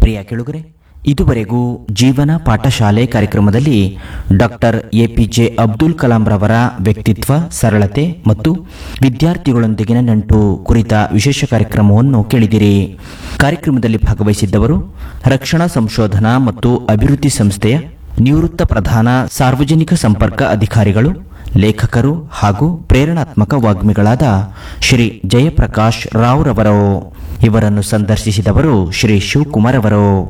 ಪ್ರಿಯ ಕೆಳುಗರೆ ಇದುವರೆಗೂ ಜೀವನ ಪಾಠಶಾಲೆ ಕಾರ್ಯಕ್ರಮದಲ್ಲಿ ಡಾಕ್ಟರ್ ಎಪಿಜೆ ಅಬ್ದುಲ್ ಕಲಾಂ ರವರ ವ್ಯಕ್ತಿತ್ವ ಸರಳತೆ ಮತ್ತು ವಿದ್ಯಾರ್ಥಿಗಳೊಂದಿಗಿನ ನಂಟು ಕುರಿತ ವಿಶೇಷ ಕಾರ್ಯಕ್ರಮವನ್ನು ಕೇಳಿದಿರಿ ಕಾರ್ಯಕ್ರಮದಲ್ಲಿ ಭಾಗವಹಿಸಿದ್ದವರು ರಕ್ಷಣಾ ಸಂಶೋಧನಾ ಮತ್ತು ಅಭಿವೃದ್ಧಿ ಸಂಸ್ಥೆಯ ನಿವೃತ್ತ ಪ್ರಧಾನ ಸಾರ್ವಜನಿಕ ಸಂಪರ್ಕ ಅಧಿಕಾರಿಗಳು ಲೇಖಕರು ಹಾಗೂ ಪ್ರೇರಣಾತ್ಮಕ ವಾಗ್ಮಿಗಳಾದ ಶ್ರೀ ಜಯಪ್ರಕಾಶ್ ರಾವ್ ರವರು ಇವರನ್ನು ಸಂದರ್ಶಿಸಿದವರು ಶ್ರೀ ಶಿವಕುಮಾರ್ ಅವರು